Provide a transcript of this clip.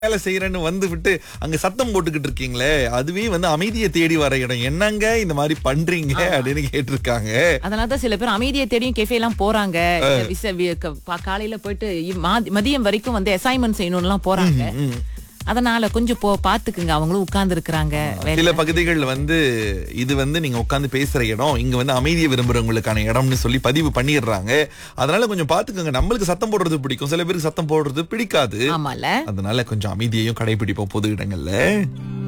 வேலை செய்யறேன்னு வந்து விட்டு அங்க சத்தம் போட்டுக்கிட்டு இருக்கீங்களே அதுவே வந்து அமைதியை தேடி வர இடம் என்னங்க இந்த மாதிரி பண்றீங்க அப்படின்னு கேட்டிருக்காங்க அதனாலதான் சில பேர் அமைதியை தேடியும் கெஃபே எல்லாம் போறாங்க இல்ல விச- வி- க- பா- காலையில போயிட்டு இ- மா- மதியம் வரைக்கும் வந்து அசைன்மெண்ட் செய்யணும்னு எல்லாம் போறாங்க அதனால கொஞ்சம் போ பாத்துக்குங்க அவங்களும் உட்கார்ந்து இருக்கிறாங்க சில பகுதிகள் வந்து இது வந்து நீங்க உட்கார்ந்து பேசுற இடம் இங்க வந்து அமைதியை விரும்புறவங்களுக்கான இடம்னு சொல்லி பதிவு பண்ணிடுறாங்க அதனால கொஞ்சம் பாத்துக்கோங்க நம்மளுக்கு சத்தம் போடுறது பிடிக்கும் சில பேருக்கு சத்தம் போடுறது பிடிக்காது ஆமால அதனால கொஞ்சம் அமைதியையும் கடைபிடிப்போம் பொது இடங்கள்ல